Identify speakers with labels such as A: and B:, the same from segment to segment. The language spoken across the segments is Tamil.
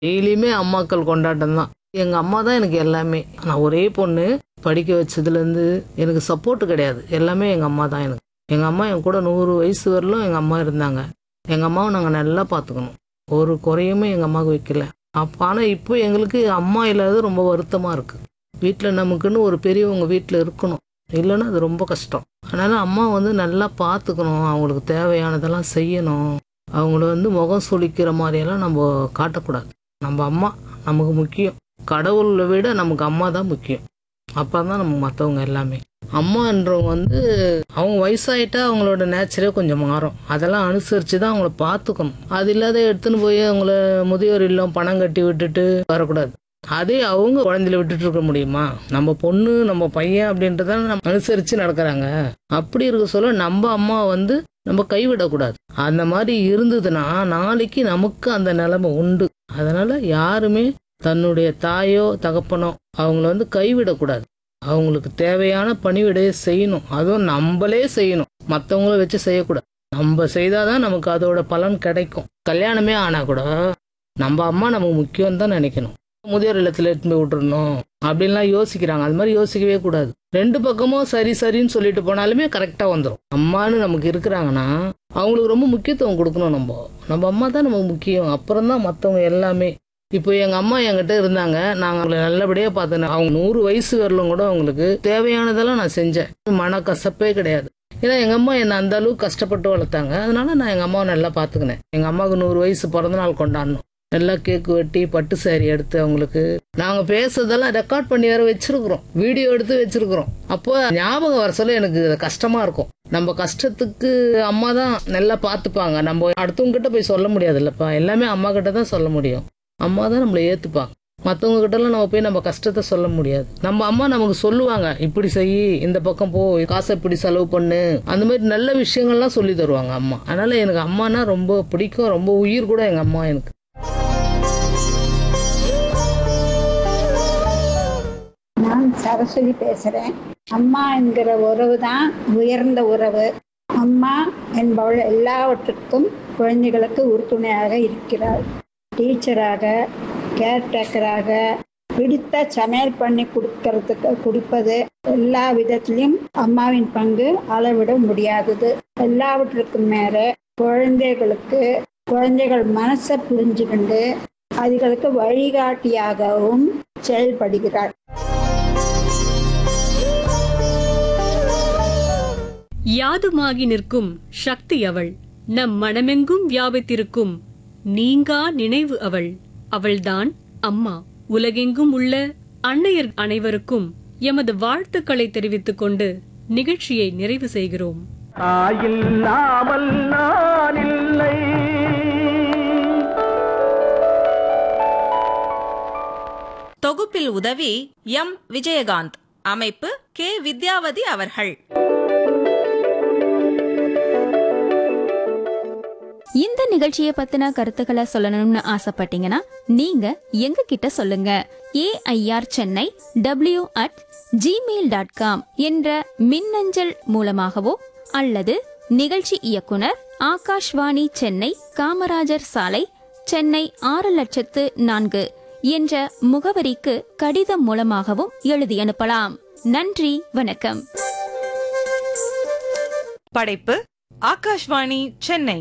A: டெய்லியுமே அம்மாக்கள் கொண்டாட்டம் தான் எங்கள் அம்மா தான் எனக்கு எல்லாமே நான் ஒரே பொண்ணு படிக்க வச்சதுலேருந்து எனக்கு சப்போர்ட் கிடையாது எல்லாமே எங்கள் அம்மா தான் எனக்கு எங்கள் அம்மா என் கூட நூறு வயசு வரலும் எங்கள் அம்மா இருந்தாங்க எங்கள் அம்மாவை நாங்கள் நல்லா பார்த்துக்கணும் ஒரு குறையுமே எங்கள் அம்மாவுக்கு வைக்கல அப்போ ஆனால் இப்போ எங்களுக்கு அம்மா இல்லாதது ரொம்ப வருத்தமாக இருக்குது வீட்டில் நமக்குன்னு ஒரு பெரியவங்க வீட்டில் இருக்கணும் இல்லைன்னா அது ரொம்ப கஷ்டம் அதனால் அம்மா வந்து நல்லா பார்த்துக்கணும் அவங்களுக்கு தேவையானதெல்லாம் செய்யணும் அவங்கள வந்து முகம் சுளிக்கிற மாதிரியெல்லாம் நம்ம காட்டக்கூடாது நம்ம அம்மா நமக்கு முக்கியம் கடவுளை விட நமக்கு அம்மா தான் முக்கியம் அப்போ தான் நம்ம மற்றவங்க எல்லாமே அம்மான்றவங்க வந்து அவங்க வயசாயிட்டா அவங்களோட நேச்சரே கொஞ்சம் மாறும் அதெல்லாம் அனுசரித்து தான் அவங்கள பார்த்துக்கணும் அது இல்லாத எடுத்துன்னு போய் அவங்கள முதியோர் இல்லம் பணம் கட்டி விட்டுட்டு வரக்கூடாது அதே அவங்க குழந்தையில விட்டுட்டு இருக்க முடியுமா நம்ம பொண்ணு நம்ம பையன் அப்படின்றத நம்ம அனுசரித்து நடக்கிறாங்க அப்படி இருக்க சொல்ல நம்ம அம்மா வந்து நம்ம கைவிடக்கூடாது அந்த மாதிரி இருந்ததுன்னா நாளைக்கு நமக்கு அந்த நிலைமை உண்டு அதனால யாருமே தன்னுடைய தாயோ தகப்பனோ அவங்கள வந்து கைவிடக்கூடாது அவங்களுக்கு தேவையான பணிவிடையை செய்யணும் அதுவும் நம்மளே செய்யணும் மற்றவங்கள வச்சு செய்யக்கூடாது நம்ம செய்தாதான் நமக்கு அதோட பலன் கிடைக்கும் கல்யாணமே ஆனா கூட நம்ம அம்மா நமக்கு முக்கியம் தான் நினைக்கணும் முதியோர் இல்லத்துல எடுத்துன்னு போய் விட்டுறணும் அப்படின்லாம் யோசிக்கிறாங்க அது மாதிரி யோசிக்கவே கூடாது ரெண்டு பக்கமும் சரி சரின்னு சொல்லிட்டு போனாலுமே கரெக்டா வந்துடும் அம்மான்னு நமக்கு இருக்கிறாங்கன்னா அவங்களுக்கு ரொம்ப முக்கியத்துவம் கொடுக்கணும் நம்ம நம்ம அம்மா தான் நமக்கு முக்கியம் அப்புறம் தான் மற்றவங்க எல்லாமே இப்போ எங்க அம்மா என்கிட்ட இருந்தாங்க நாங்க அவங்களை நல்லபடியா பார்த்தேன் அவங்க நூறு வயசு வரலும் கூட அவங்களுக்கு தேவையானதெல்லாம் நான் செஞ்சேன் மன கசப்பே கிடையாது ஏன்னா எங்க அம்மா என்னை அந்த அளவுக்கு கஷ்டப்பட்டு வளர்த்தாங்க அதனால நான் எங்க அம்மாவை நல்லா பார்த்துக்கினேன் எங்க அம்மாவுக்கு நூறு வயசு பிறந்த நாள் கொண்டாடணும் நல்லா கேக்கு வெட்டி பட்டு சாரி எடுத்து அவங்களுக்கு நாங்க பேசுறதெல்லாம் ரெக்கார்ட் பண்ணி வேற வச்சிருக்கிறோம் வீடியோ எடுத்து வச்சிருக்கிறோம் அப்போ ஞாபகம் வர சொல்ல எனக்கு கஷ்டமா இருக்கும் நம்ம கஷ்டத்துக்கு அம்மா தான் நல்லா பார்த்துப்பாங்க நம்ம அடுத்தவங்க கிட்ட போய் சொல்ல முடியாது இல்லப்பா எல்லாமே அம்மா கிட்ட தான் சொல்ல முடியும் அம்மா தான் நம்மளை ஏத்துப்பாங்க மற்றவங்க கிட்டலாம் நம்ம போய் நம்ம கஷ்டத்தை சொல்ல முடியாது நம்ம அம்மா நமக்கு சொல்லுவாங்க இப்படி செய் இந்த பக்கம் போ காசை இப்படி செலவு பண்ணு அந்த மாதிரி நல்ல விஷயங்கள்லாம் சொல்லி தருவாங்க அம்மா அதனால எனக்கு அம்மானா ரொம்ப பிடிக்கும் ரொம்ப உயிர் கூட எங்க அம்மா எனக்கு
B: நான் சரஸ்வதி பேசுகிறேன் அம்மா என்கிற உறவு தான் உயர்ந்த உறவு அம்மா என்பவள் எல்லாவற்றுக்கும் குழந்தைகளுக்கு உறுதுணையாக இருக்கிறாள் டீச்சராக கேர்டேக்கராக பிடித்த சமையல் பண்ணி கொடுக்கறதுக்கு கொடுப்பது எல்லா விதத்திலையும் அம்மாவின் பங்கு அளவிட முடியாதது எல்லாவற்றுக்கும் மேல குழந்தைகளுக்கு குழந்தைகள் மனசை புரிஞ்சுக்கிண்டு அதுகளுக்கு வழிகாட்டியாகவும் செயல்படுகிறாள்
C: யாதுமாகி நிற்கும் சக்தி அவள் நம் மனமெங்கும் வியாபித்திருக்கும் நீங்கா நினைவு அவள் அவள்தான் அம்மா உலகெங்கும் உள்ள அன்னையர் அனைவருக்கும் எமது வாழ்த்துக்களை தெரிவித்துக் கொண்டு நிகழ்ச்சியை நிறைவு செய்கிறோம்
D: தாயில்லாமல் நான் இல்லை
E: தொகுப்பில் உதவி எம் விஜயகாந்த் அமைப்பு கே வித்யாவதி அவர்கள்
F: இந்த நிகழ்ச்சியை பத்தின கருத்துக்களை சொல்லணும்னு ஆசைப்பட்டீங்கன்னா நீங்க எங்க கிட்ட சொல்லுங்க AIR Chennai W at Gmail dot com என்ற மின்னஞ்சல் மூலமாகவோ அல்லது நிகழ்ச்சி இயக்குனர் ஆகாஷ்வாணி சென்னை காமராஜர் சாலை சென்னை ஆறு லட்சத்து நான்கு என்ற முகவரிக்கு கடிதம் மூலமாகவும் எழுதி அனுப்பலாம் நன்றி வணக்கம்
E: படைப்பு ஆகாஷ்வாணி சென்னை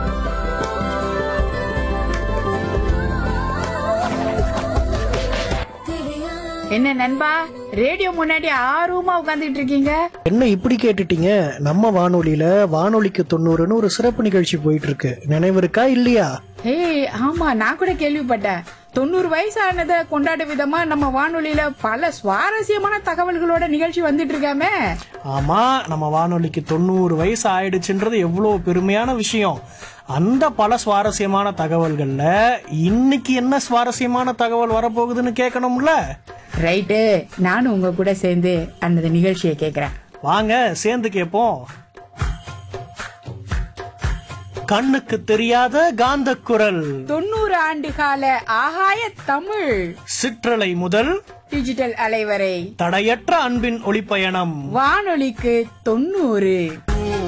G: என்ன நண்பா ரேடியோ முன்னாடி ஆர்வமா உட்கார்ந்துட்டு இருக்கீங்க
H: என்ன இப்படி கேட்டுட்டீங்க நம்ம வானொலியில வானொலிக்கு தொண்ணூறுன்னு ஒரு சிறப்பு நிகழ்ச்சி போயிட்டு இருக்கு நினைவு இருக்கா இல்லையா
G: ஏய் ஆமா நான் கூட கேள்விப்பட்டேன் தொண்ணூறு வயசு ஆனதை கொண்டாட விதமா நம்ம வானொலியில பல சுவாரஸ்யமான தகவல்களோட நிகழ்ச்சி வந்துட்டு இருக்காமே
H: ஆமா நம்ம வானொலிக்கு தொண்ணூறு வயசு ஆயிடுச்சுன்றது எவ்வளவு பெருமையான விஷயம் அந்த பல சுவாரஸ்யமான தகவல்கள்ல இன்னைக்கு என்ன சுவாரஸ்யமான தகவல் வரப்போகுதுன்னு கேட்கணும்ல
G: ரைட்டு நானும் உங்க கூட சேர்ந்து அந்த நிகழ்ச்சியை கேக்குறேன்
H: வாங்க சேர்ந்து கேட்போம் கண்ணுக்கு தெரியாத காந்த குரல்
G: தொண்ணூறு ஆண்டு கால ஆகாய தமிழ்
H: சிற்றலை முதல்
G: டிஜிட்டல் அலைவரை
H: தடையற்ற அன்பின் ஒளிப்பயணம்
G: வானொலிக்கு தொண்ணூறு